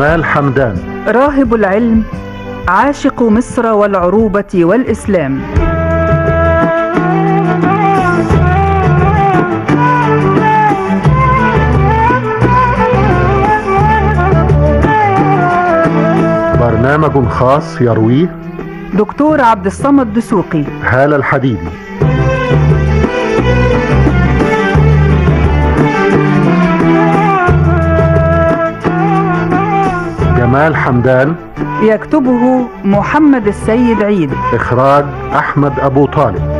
جمال حمدان راهب العلم عاشق مصر والعروبة والإسلام برنامج خاص يرويه دكتور عبد الصمد دسوقي هالة الحديدي جمال حمدان يكتبه محمد السيد عيد إخراج أحمد أبو طالب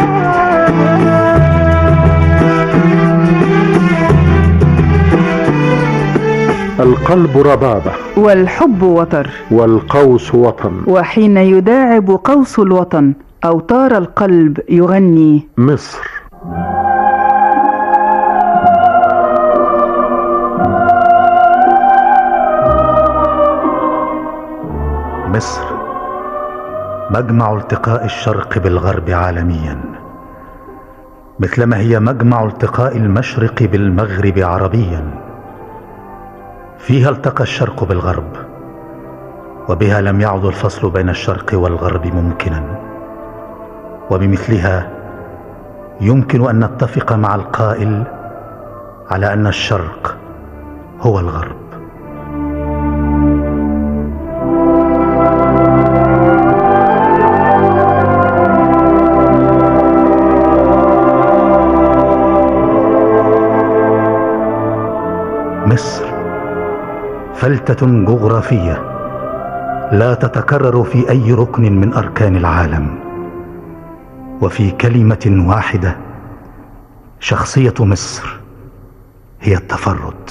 القلب ربابة والحب وتر والقوس وطن وحين يداعب قوس الوطن أوتار القلب يغني مصر مصر مجمع التقاء الشرق بالغرب عالميا مثلما هي مجمع التقاء المشرق بالمغرب عربيا فيها التقى الشرق بالغرب وبها لم يعد الفصل بين الشرق والغرب ممكنا وبمثلها يمكن ان نتفق مع القائل على ان الشرق هو الغرب مصر فلتة جغرافية لا تتكرر في أي ركن من أركان العالم وفي كلمة واحدة شخصية مصر هي التفرد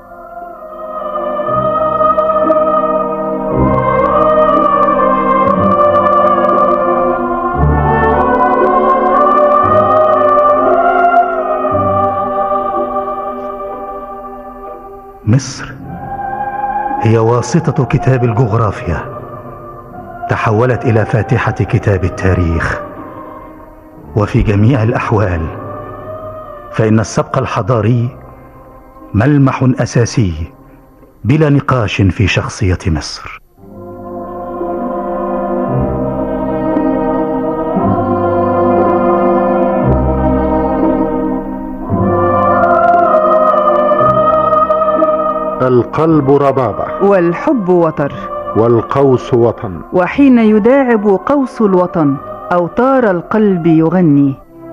مصر هي واسطة كتاب الجغرافيا تحولت إلى فاتحة كتاب التاريخ وفي جميع الأحوال فإن السبق الحضاري ملمح أساسي بلا نقاش في شخصية مصر القلب ربابة والحب وتر والقوس وطن وحين يداعب قوس الوطن أوتار القلب يغني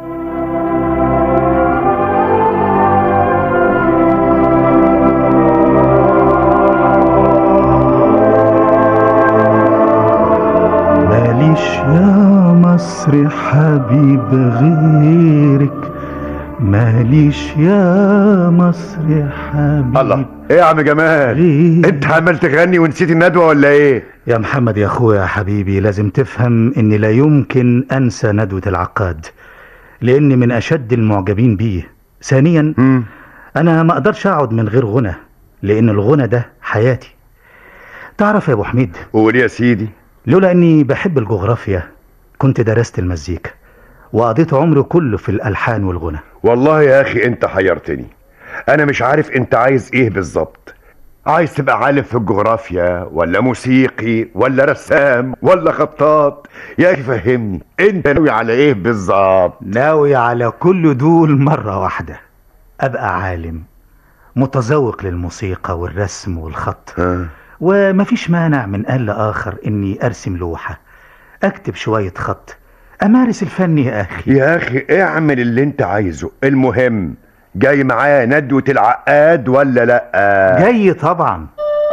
ماليش يا مصر حبيب غيرك ماليش يا مصر يا حبيب الله ايه يا عم جمال غيرك. انت عمال تغني ونسيت الندوه ولا ايه يا محمد يا اخويا يا حبيبي لازم تفهم اني لا يمكن انسى ندوة العقاد لاني من اشد المعجبين بيه ثانيا مم. انا ما اقدرش اقعد من غير غنى لان الغنى ده حياتي تعرف يا ابو حميد قول يا سيدي لولا اني بحب الجغرافيا كنت درست المزيكا وقضيت عمري كله في الالحان والغنى والله يا اخي انت حيرتني انا مش عارف انت عايز ايه بالظبط عايز تبقى عالم في الجغرافيا ولا موسيقي ولا رسام ولا خطاط يا اخي فهمني انت ناوي على ايه بالظبط ناوي على كل دول مرة واحدة ابقى عالم متذوق للموسيقى والرسم والخط ها. ومفيش مانع من آن لآخر إني أرسم لوحة أكتب شوية خط أمارس الفن يا أخي يا اخي اعمل اللي انت عايزه المهم جاي معايا ندوة العقاد ولا لا جاي طبعا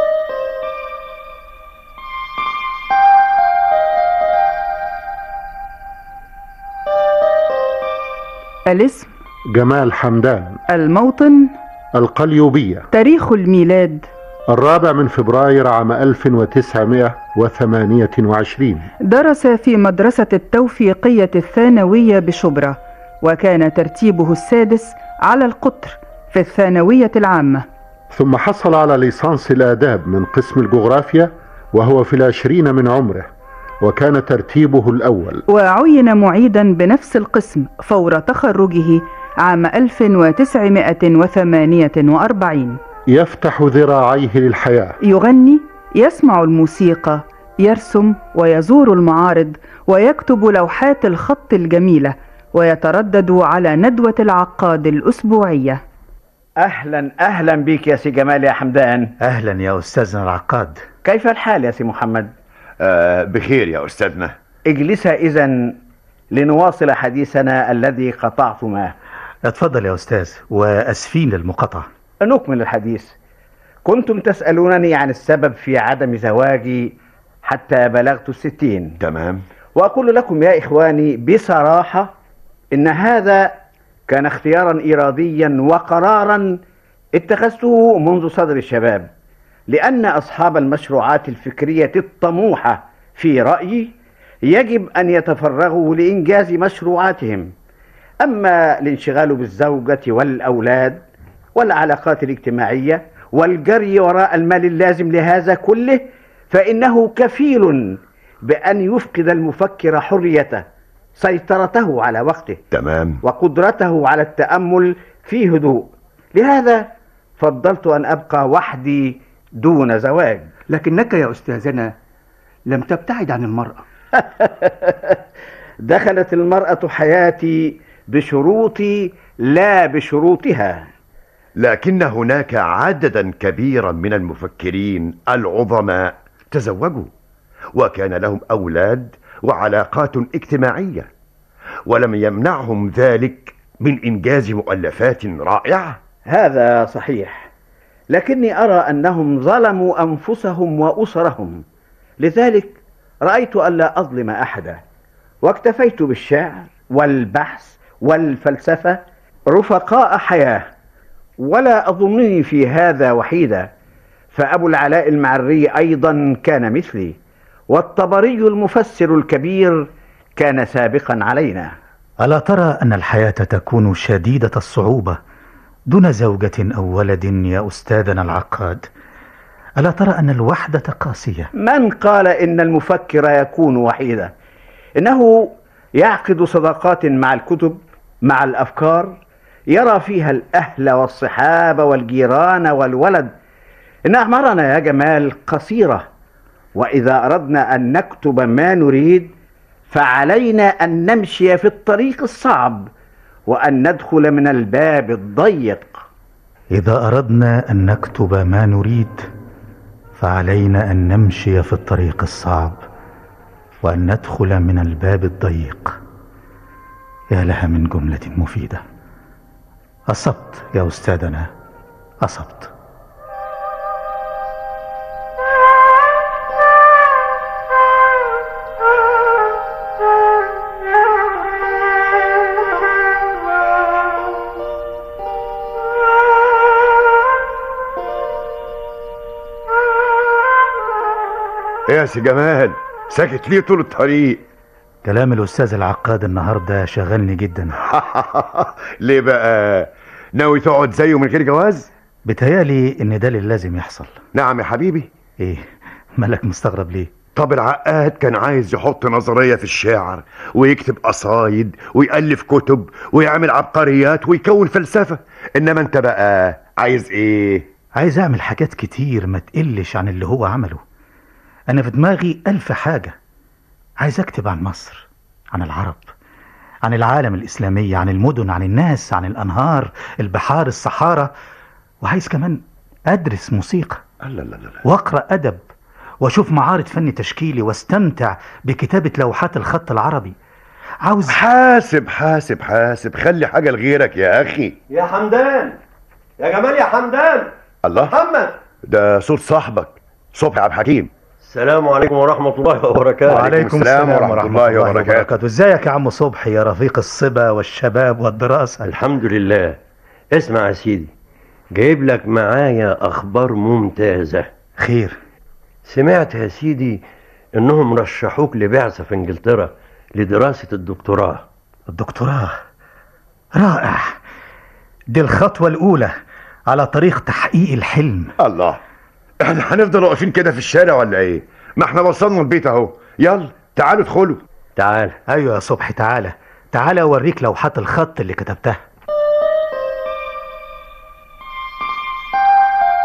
الاسم جمال حمدان الموطن القليوبية تاريخ الميلاد الرابع من فبراير عام 1928 درس في مدرسة التوفيقية الثانوية بشبرا وكان ترتيبه السادس على القطر في الثانوية العامة ثم حصل على ليسانس الآداب من قسم الجغرافيا وهو في العشرين من عمره وكان ترتيبه الأول وعين معيدا بنفس القسم فور تخرجه عام 1948 يفتح ذراعيه للحياة يغني يسمع الموسيقى يرسم ويزور المعارض ويكتب لوحات الخط الجميلة ويتردد على ندوة العقاد الأسبوعية اهلا اهلا بك يا سي جمال يا حمدان اهلا يا استاذنا العقاد كيف الحال يا سي محمد آه بخير يا أستاذنا اجلسا اذا لنواصل حديثنا الذي قطعتما اتفضل يا استاذ واسفين للمقاطعه نكمل الحديث كنتم تسألونني عن السبب في عدم زواجي حتى بلغت الستين تمام وأقول لكم يا إخواني بصراحة إن هذا كان اختيارا إراديا وقرارا اتخذته منذ صدر الشباب لأن أصحاب المشروعات الفكرية الطموحة في رأيي يجب أن يتفرغوا لإنجاز مشروعاتهم أما الانشغال بالزوجة والأولاد والعلاقات الاجتماعية والجري وراء المال اللازم لهذا كله فإنه كفيل بأن يفقد المفكر حريته سيطرته على وقته تمام وقدرته على التأمل في هدوء لهذا فضلت أن أبقى وحدي دون زواج لكنك يا أستاذنا لم تبتعد عن المرأة دخلت المرأة حياتي بشروطي لا بشروطها لكن هناك عددا كبيرا من المفكرين العظماء تزوجوا وكان لهم أولاد وعلاقات اجتماعية ولم يمنعهم ذلك من إنجاز مؤلفات رائعة هذا صحيح لكني أرى أنهم ظلموا أنفسهم وأسرهم لذلك رأيت ألا أظلم أحدا واكتفيت بالشعر والبحث والفلسفة رفقاء حياة ولا أظنني في هذا وحيدا فأبو العلاء المعري أيضا كان مثلي والطبري المفسر الكبير كان سابقا علينا الا ترى ان الحياه تكون شديده الصعوبه دون زوجه او ولد يا استاذنا العقاد الا ترى ان الوحده قاسيه من قال إن المفكر يكون وحيدا إنه يعقد صداقات مع الكتب مع الأفكار يرى فيها الأهل والصحاب والجيران والولد إن أعمارنا يا جمال قصيرة وإذا أردنا أن نكتب ما نريد فعلينا أن نمشي في الطريق الصعب وأن ندخل من الباب الضيق اذا اردنا ان نكتب ما نريد فعلينا ان نمشي في الطريق الصعب وان ندخل من الباب الضيق يا لها من جمله مفيده اصبت يا استاذنا اصبت إيه يا سي جمال ساكت ليه طول الطريق كلام الاستاذ العقاد النهارده شغلني جدا ليه بقى ناوي تقعد زيه من غير جواز بتهيالي ان ده اللي لازم يحصل نعم يا حبيبي ايه مالك مستغرب ليه طب العقاد كان عايز يحط نظرية في الشعر ويكتب قصايد ويألف كتب ويعمل عبقريات ويكون فلسفة إنما أنت بقى عايز إيه؟ عايز اعمل حاجات كتير ما تقلش عن اللي هو عمله انا في دماغي الف حاجة عايز اكتب عن مصر عن العرب عن العالم الاسلامي عن المدن عن الناس عن الانهار البحار الصحارى وعايز كمان ادرس موسيقى لا لا لا لا واقرا ادب واشوف معارض فن تشكيلي واستمتع بكتابة لوحات الخط العربي عاوز حاسب حاسب حاسب خلي حاجة لغيرك يا أخي يا حمدان يا جمال يا حمدان الله محمد ده صوت صاحبك صبحي عبد الحكيم السلام عليكم ورحمة الله وبركاته وعليكم السلام ورحمة الله وبركاته. ازيك يا عم صبحي يا رفيق الصبا والشباب والدراسة الحمد لله اسمع يا سيدي جايب لك معايا أخبار ممتازة خير سمعت يا سيدي إنهم رشحوك لبعثة في إنجلترا لدراسة الدكتوراه الدكتوراه رائع دي الخطوة الأولى على طريق تحقيق الحلم الله احنا هنفضل واقفين كده في الشارع ولا ايه؟ ما احنا وصلنا البيت اهو يلا تعالوا ادخلوا تعال أيوة يا صبحي تعالى تعالى أوريك لوحات الخط اللي كتبتها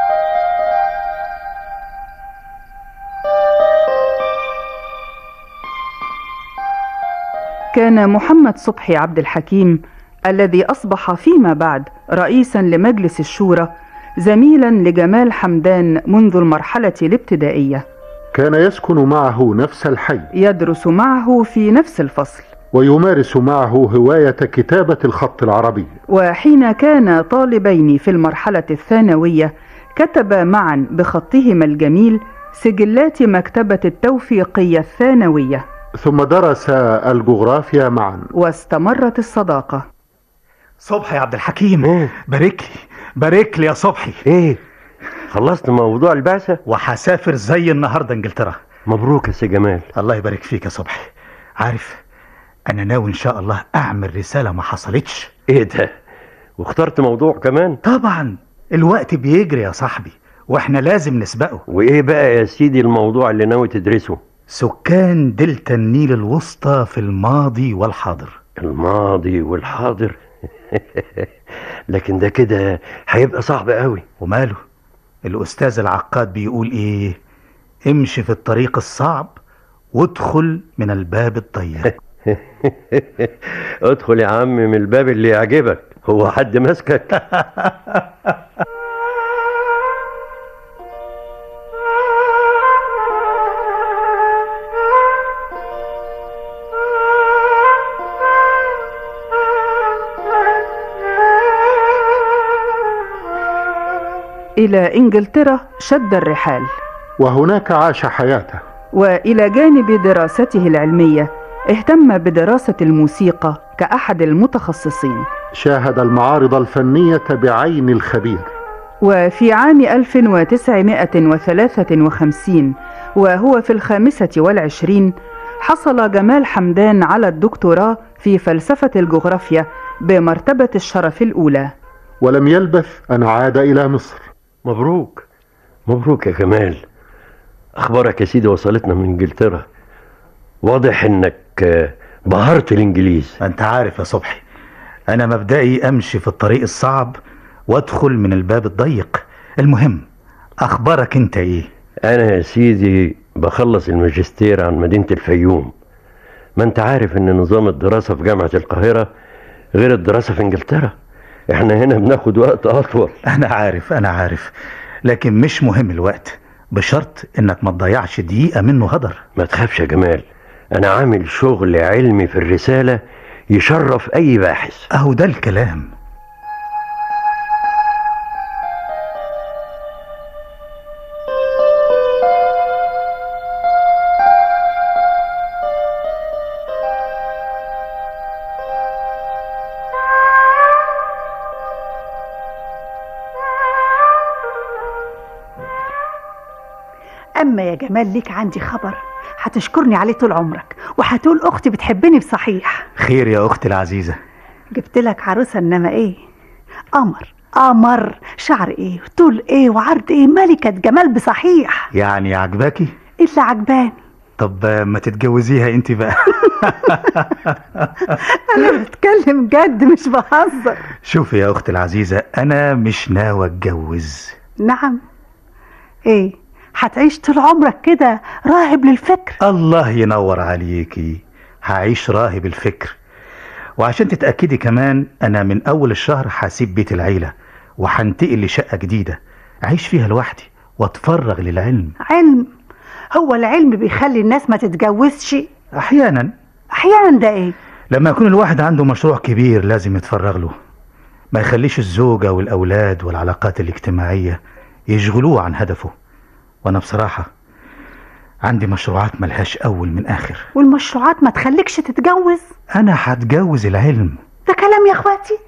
كان محمد صبحي عبد الحكيم الذي أصبح فيما بعد رئيسا لمجلس الشورى زميلا لجمال حمدان منذ المرحلة الابتدائية كان يسكن معه نفس الحي يدرس معه في نفس الفصل ويمارس معه هواية كتابة الخط العربي وحين كان طالبين في المرحلة الثانوية كتبا معا بخطهما الجميل سجلات مكتبة التوفيقية الثانوية ثم درس الجغرافيا معا واستمرت الصداقة صبحي يا عبد الحكيم إيه؟ بارك لي بارك لي يا صبحي ايه خلصت موضوع البعثة وهسافر زي النهارده انجلترا مبروك يا سي جمال الله يبارك فيك يا صبحي عارف انا ناوي ان شاء الله اعمل رساله ما حصلتش ايه ده واخترت موضوع كمان طبعا الوقت بيجري يا صاحبي واحنا لازم نسبقه وايه بقى يا سيدي الموضوع اللي ناوي تدرسه سكان دلتا النيل الوسطى في الماضي والحاضر الماضي والحاضر لكن ده كده هيبقى صعب قوي وماله الاستاذ العقاد بيقول ايه امشي في الطريق الصعب وادخل من الباب الضيق ادخل يا عم من الباب اللي يعجبك هو حد ماسكك إلى إنجلترا شد الرحال وهناك عاش حياته والى جانب دراسته العلميه اهتم بدراسه الموسيقى كاحد المتخصصين شاهد المعارض الفنية بعين الخبير وفي عام 1953 وهو في الخامسة والعشرين حصل جمال حمدان على الدكتوراه في فلسفة الجغرافيا بمرتبة الشرف الأولى ولم يلبث أن عاد إلى مصر مبروك مبروك يا جمال اخبارك يا سيدي وصلتنا من انجلترا واضح انك آه، بهرت الانجليز انت عارف يا صبحي انا مبدئي امشي في الطريق الصعب وادخل من الباب الضيق المهم اخبارك انت ايه انا يا سيدي بخلص الماجستير عن مدينة الفيوم ما انت عارف ان نظام الدراسة في جامعة القاهرة غير الدراسة في انجلترا احنا هنا بناخد وقت اطول انا عارف انا عارف لكن مش مهم الوقت بشرط انك ما تضيعش دقيقة منه هدر ما تخافش يا جمال انا عامل شغل علمي في الرسالة يشرف اي باحث اهو ده الكلام أما يا جمال ليك عندي خبر هتشكرني عليه طول عمرك وهتقول أختي بتحبني بصحيح خير يا اختي العزيزة جبت لك عروسة إنما إيه قمر قمر شعر إيه طول إيه وعرض إيه ملكة جمال بصحيح يعني عجباكي اللي عجباني طب آه، ما تتجوزيها انت بقى أنا بتكلم جد مش بهزر شوفي يا اختي العزيزة انا مش ناوي اتجوز نعم إيه هتعيش طول عمرك كده راهب للفكر الله ينور عليكي هعيش راهب الفكر وعشان تتأكدي كمان أنا من أول الشهر هسيب بيت العيلة وهنتقل لشقة جديدة أعيش فيها لوحدي وأتفرغ للعلم علم هو العلم بيخلي الناس ما تتجوزش أحيانا أحيانا ده إيه لما يكون الواحد عنده مشروع كبير لازم يتفرغ له ما يخليش الزوجة والأولاد والعلاقات الاجتماعية يشغلوه عن هدفه وأنا بصراحة عندي مشروعات ملهاش أول من آخر والمشروعات ما تخليكش تتجوز أنا هتجوز العلم ده كلام يا اخواتي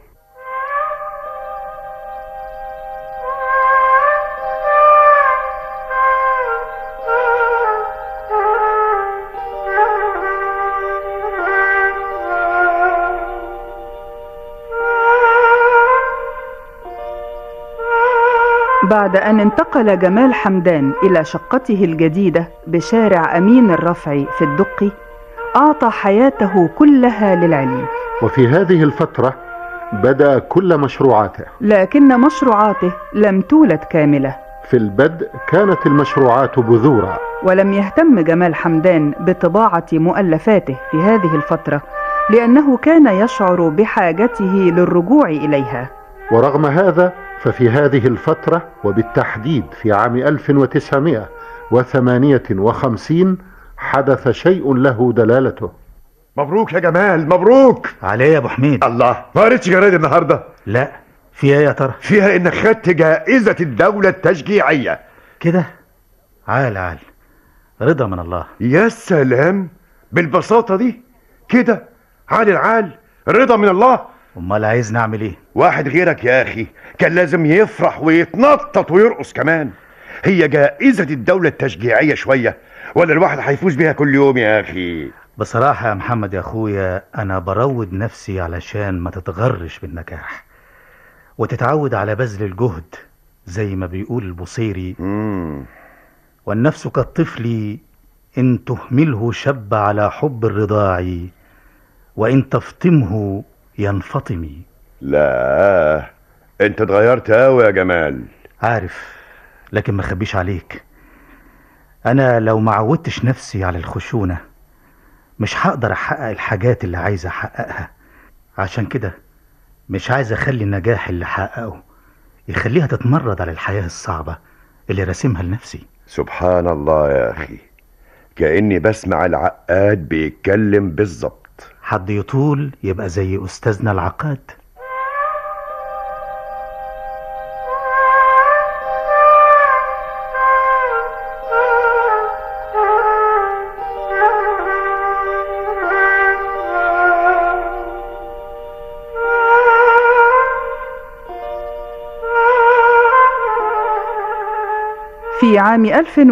بعد أن انتقل جمال حمدان إلى شقته الجديدة بشارع أمين الرفعي في الدقي أعطى حياته كلها للعلم وفي هذه الفترة بدأ كل مشروعاته لكن مشروعاته لم تولد كاملة في البدء كانت المشروعات بذورا ولم يهتم جمال حمدان بطباعة مؤلفاته في هذه الفترة لأنه كان يشعر بحاجته للرجوع إليها ورغم هذا ففي هذه الفترة وبالتحديد في عام 1958 حدث شيء له دلالته مبروك يا جمال مبروك عليه يا ابو حميد الله ما قريتش جرايد النهارده لا فيها ايه يا ترى فيها انك خدت جائزة الدولة التشجيعية كده عال عال رضا من الله يا سلام بالبساطة دي كده عال العال رضا من الله امال عايز نعمل ايه واحد غيرك يا اخي كان لازم يفرح ويتنطط ويرقص كمان هي جائزة الدولة التشجيعية شوية ولا الواحد هيفوز بيها كل يوم يا اخي بصراحة يا محمد يا اخويا انا بروض نفسي علشان ما تتغرش بالنجاح وتتعود على بذل الجهد زي ما بيقول البصيري مم. والنفس كالطفل إن تهمله شب على حب الرضاع وإن تفطمه ينفطم لا انت اتغيرت قوي يا جمال عارف لكن ما خبيش عليك أنا لو ما عودتش نفسي على الخشونة مش هقدر أحقق الحاجات اللي عايز أحققها عشان كده مش عايز أخلي النجاح اللي حققه يخليها تتمرد على الحياة الصعبة اللي راسمها لنفسي سبحان الله يا اخي كأني بسمع العقاد بيتكلم بالظبط حد يطول يبقى زي أستاذنا العقاد في عام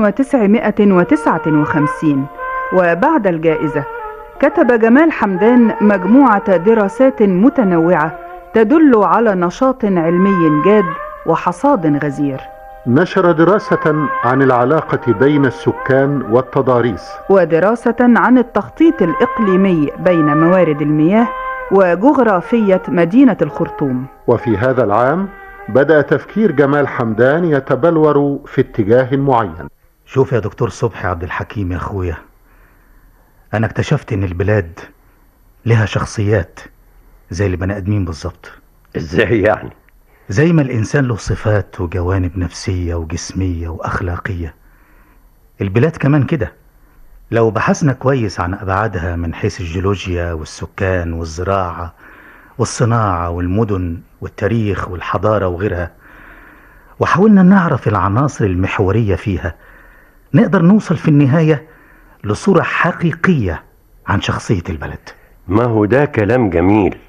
1959 وبعد الجائزة كتب جمال حمدان مجموعة دراسات متنوعة تدل على نشاط علمي جاد وحصاد غزير نشر دراسة عن العلاقة بين السكان والتضاريس ودراسة عن التخطيط الإقليمي بين موارد المياه وجغرافية مدينة الخرطوم وفي هذا العام بدأ تفكير جمال حمدان يتبلور في اتجاه معين شوف يا دكتور صبحي عبد الحكيم يا اخويا انا اكتشفت ان البلاد لها شخصيات زي البني ادمين بالظبط ازاي يعني زي ما الانسان له صفات وجوانب نفسيه وجسميه واخلاقيه البلاد كمان كده لو بحثنا كويس عن ابعادها من حيث الجيولوجيا والسكان والزراعه والصناعه والمدن والتاريخ والحضاره وغيرها وحاولنا نعرف العناصر المحوريه فيها نقدر نوصل في النهايه لصوره حقيقيه عن شخصيه البلد ما هو ده كلام جميل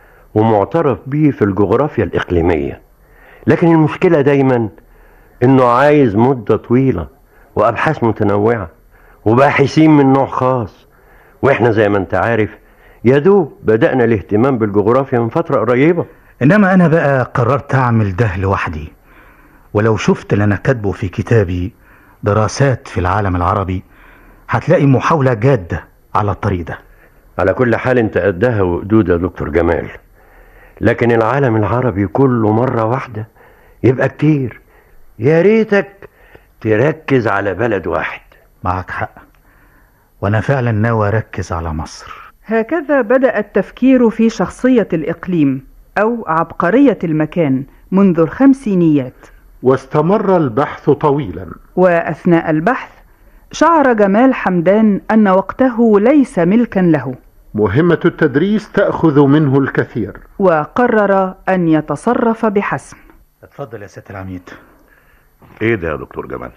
ومعترف بيه في الجغرافيا الإقليمية لكن المشكلة دايما إنه عايز مدة طويلة وأبحاث متنوعة وباحثين من نوع خاص وإحنا زي ما أنت عارف يا دوب بدأنا الاهتمام بالجغرافيا من فترة قريبة انما انا بقى قررت اعمل ده لوحدي ولو شفت اللي انا كاتبه في كتابي دراسات في العالم العربي هتلاقي محاولة جادة على الطريق ده على كل حال أنت قدها وقدود يا دكتور جمال لكن العالم العربي كله مرة واحدة يبقى كتير يا ريتك تركز على بلد واحد معك حق وانا فعلا ناوي اركز على مصر هكذا بدأ التفكير في شخصية الإقليم أو عبقرية المكان منذ الخمسينيات واستمر البحث طويلا وأثناء البحث شعر جمال حمدان أن وقته ليس ملكا له مهمة التدريس تأخذ منه الكثير وقرر أن يتصرف بحسم اتفضل يا سيادة العميد ايه ده يا دكتور جمال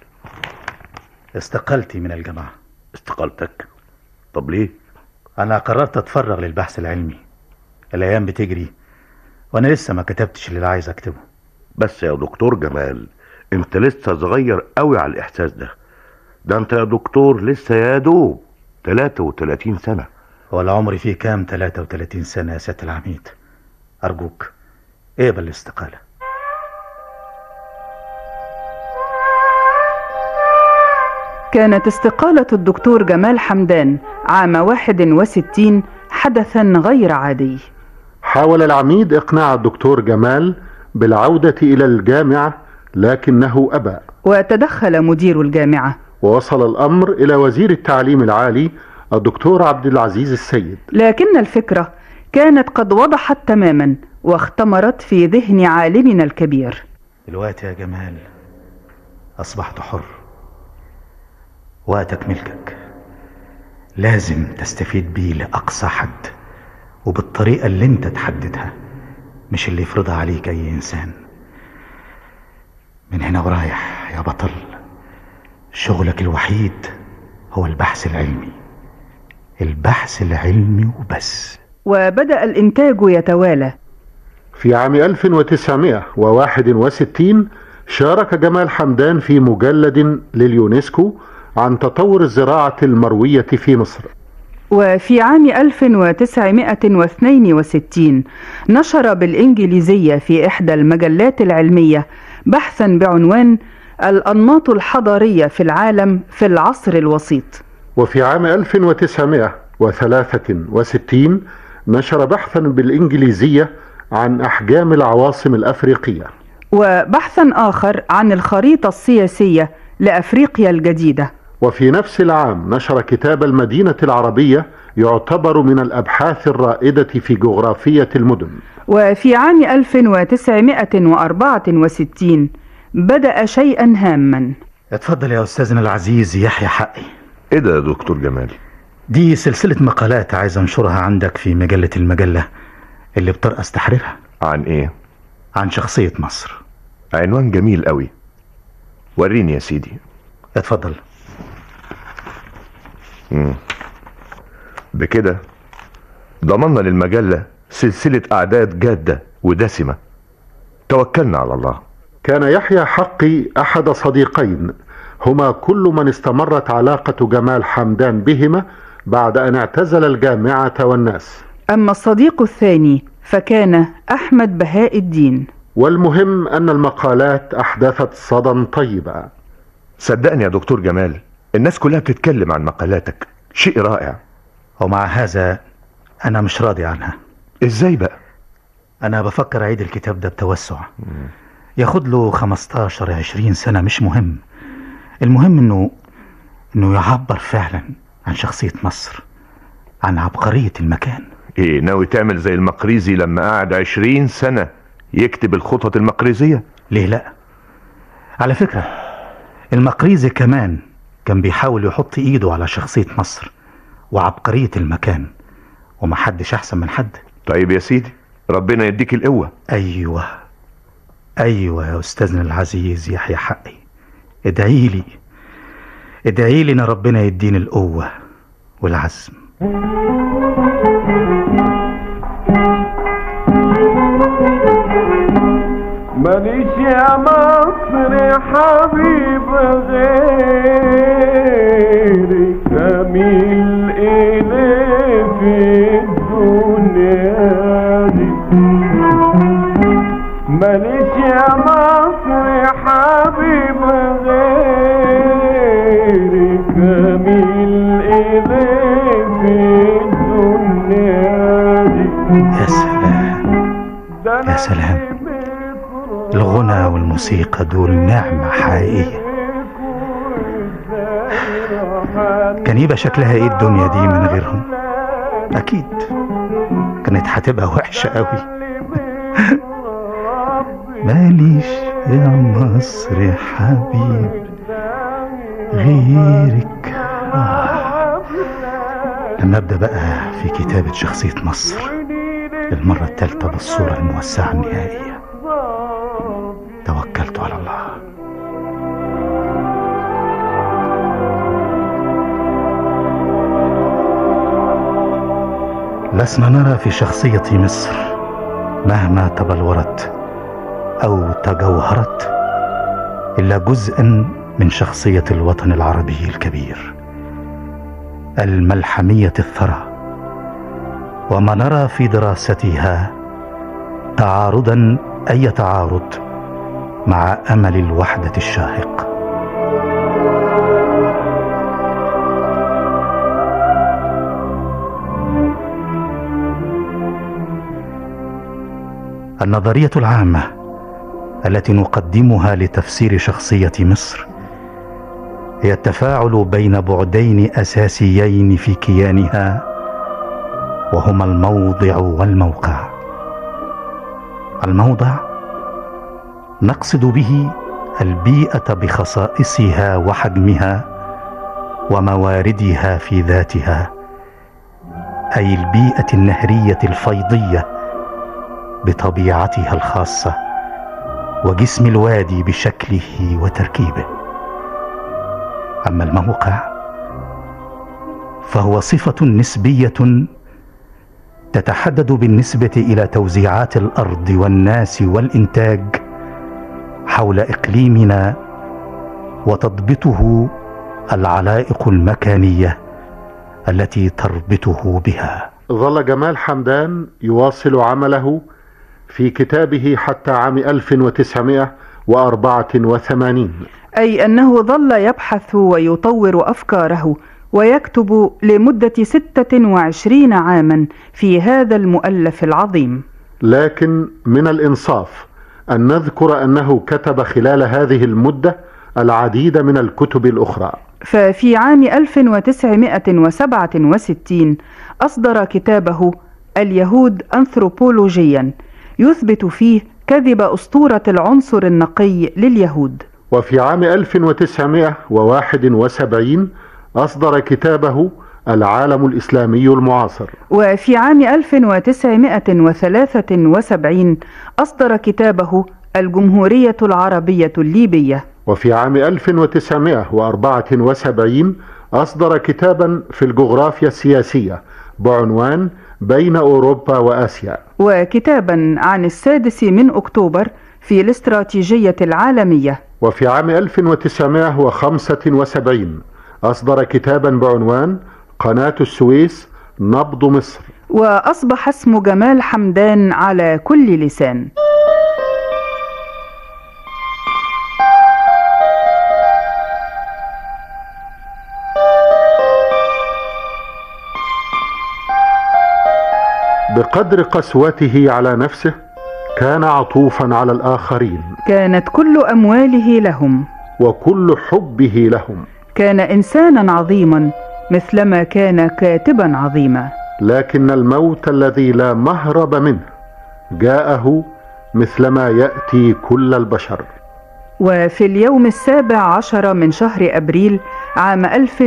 استقلتي من الجامعة استقالتك طب ليه انا قررت اتفرغ للبحث العلمي الايام بتجري وانا لسه ما كتبتش اللي عايز اكتبه بس يا دكتور جمال انت لسه صغير قوي على الاحساس ده ده انت يا دكتور لسه يا دوب 33 سنة هو العمر فيه كام 33 سنة يا سيادة العميد ارجوك اقبل الاستقالة كانت استقالة الدكتور جمال حمدان عام 61 حدثا غير عادي حاول العميد إقناع الدكتور جمال بالعودة إلى الجامعة لكنه أبى وتدخل مدير الجامعة ووصل الأمر إلى وزير التعليم العالي الدكتور عبد العزيز السيد لكن الفكرة كانت قد وضحت تماما واختمرت في ذهن عالمنا الكبير دلوقتي يا جمال أصبحت حر وقتك ملكك لازم تستفيد بيه لأقصى حد وبالطريقة اللي انت تحددها مش اللي يفرضها عليك أي إنسان من هنا ورايح يا بطل شغلك الوحيد هو البحث العلمي البحث العلمي وبس وبدأ الإنتاج يتوالى في عام 1961 شارك جمال حمدان في مجلد لليونسكو عن تطور الزراعة المروية في مصر وفي عام 1962 نشر بالإنجليزية في إحدى المجلات العلمية بحثا بعنوان الأنماط الحضارية في العالم في العصر الوسيط وفي عام 1963 نشر بحثا بالإنجليزية عن أحجام العواصم الأفريقية وبحثا آخر عن الخريطة السياسية لأفريقيا الجديدة وفي نفس العام نشر كتاب المدينة العربية يعتبر من الأبحاث الرائدة في جغرافية المدن وفي عام 1964 بدأ شيئا هاما اتفضل يا أستاذنا العزيز يحيى حقي ايه ده يا دكتور جمال دي سلسلة مقالات عايز أنشرها عندك في مجلة المجلة اللي بترأس تحريرها عن ايه عن شخصية مصر عنوان جميل قوي وريني يا سيدي اتفضل مم. بكده ضمننا للمجلة سلسلة أعداد جادة ودسمة توكلنا على الله كان يحيى حقي أحد صديقين هما كل من استمرت علاقة جمال حمدان بهما بعد أن اعتزل الجامعة والناس أما الصديق الثاني فكان أحمد بهاء الدين والمهم أن المقالات أحدثت صدى طيبا صدقني يا دكتور جمال الناس كلها بتتكلم عن مقالاتك شيء رائع ومع هذا أنا مش راضي عنها ازاي بقى أنا بفكر أعيد الكتاب ده بتوسع ياخد له 15 20 سنة مش مهم المهم إنه إنه يعبر فعلا عن شخصية مصر عن عبقرية المكان ايه ناوي تعمل زي المقريزي لما قعد عشرين سنة يكتب الخطط المقريزية ليه لا على فكرة المقريزي كمان كان بيحاول يحط ايده على شخصية مصر وعبقرية المكان ومحدش احسن من حد طيب يا سيدي ربنا يديك القوة ايوه ايوه يا استاذنا العزيز يحيى حقي ادعي لي ادعي لي ان ربنا يديني القوة والعزم ماليش يا مصر حبيب غيرك اميل اليه في الدنيا دي ماليش يا مصر حبيب غيرك اميل اليه في الدنيا دي يا سلام يا سلام الغنى والموسيقى دول نعمة حقيقية كان يبقى شكلها ايه الدنيا دي من غيرهم اكيد كانت هتبقى وحشة قوي ماليش يا مصر حبيب غيرك آه. لما ابدا بقى في كتابة شخصية مصر للمرة الثالثة بالصورة الموسعة النهائية توكلت على الله لسنا نرى في شخصية مصر مهما تبلورت أو تجوهرت إلا جزءا من شخصية الوطن العربي الكبير الملحمية الثرى وما نرى في دراستها تعارضا أي تعارض مع أمل الوحدة الشاهق النظرية العامة التي نقدمها لتفسير شخصية مصر هي التفاعل بين بعدين اساسيين في كيانها وهما الموضع والموقع الموضع نقصد به البيئه بخصائصها وحجمها ومواردها في ذاتها اي البيئه النهريه الفيضيه بطبيعتها الخاصه وجسم الوادي بشكله وتركيبه اما الموقع فهو صفه نسبيه تتحدد بالنسبه الى توزيعات الارض والناس والانتاج حول اقليمنا وتضبطه العلائق المكانيه التي تربطه بها ظل جمال حمدان يواصل عمله في كتابه حتى عام 1984 أي أنه ظل يبحث ويطور أفكاره ويكتب لمدة 26 عاما في هذا المؤلف العظيم لكن من الإنصاف أن نذكر أنه كتب خلال هذه المدة العديد من الكتب الأخرى ففي عام 1967 أصدر كتابه اليهود أنثروبولوجيا يثبت فيه كذب أسطورة العنصر النقي لليهود وفي عام 1971 أصدر كتابه العالم الإسلامي المعاصر وفي عام 1973 أصدر كتابه الجمهورية العربية الليبية وفي عام 1974 أصدر كتابا في الجغرافيا السياسية بعنوان بين أوروبا وآسيا وكتابا عن السادس من أكتوبر في الاستراتيجية العالمية وفي عام 1975 أصدر كتابا بعنوان قناة السويس نبض مصر وأصبح اسم جمال حمدان على كل لسان بقدر قسوته على نفسه كان عطوفا على الآخرين كانت كل أمواله لهم وكل حبه لهم كان إنسانا عظيما مثلما كان كاتبا عظيما لكن الموت الذي لا مهرب منه جاءه مثلما يأتي كل البشر وفي اليوم السابع عشر من شهر أبريل عام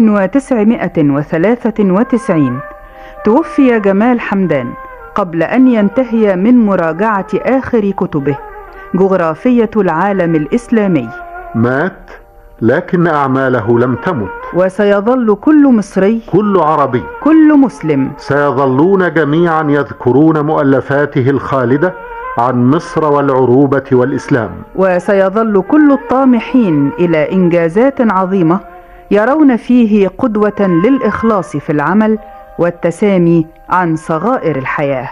1993 توفي جمال حمدان قبل أن ينتهي من مراجعة آخر كتبه جغرافية العالم الإسلامي مات لكن أعماله لم تمت وسيظل كل مصري كل عربي كل مسلم سيظلون جميعا يذكرون مؤلفاته الخالدة عن مصر والعروبة والإسلام وسيظل كل الطامحين إلى إنجازات عظيمة يرون فيه قدوة للإخلاص في العمل والتسامي عن صغائر الحياه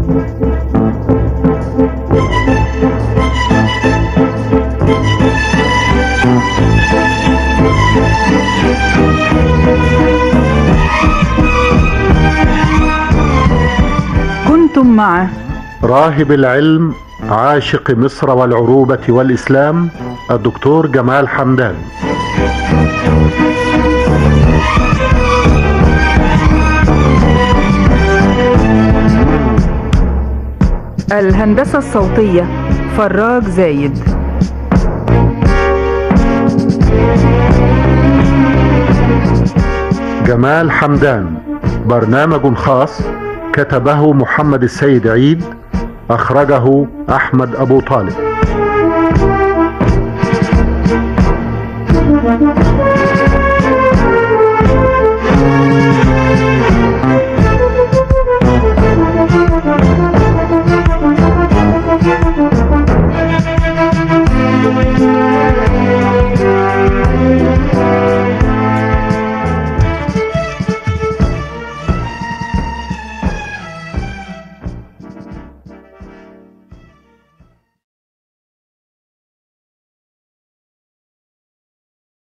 كنتم مع راهب العلم عاشق مصر والعروبة والإسلام الدكتور جمال حمدان الهندسة الصوتية فراج زايد جمال حمدان برنامج خاص كتبه محمد السيد عيد أخرجه أحمد أبو طالب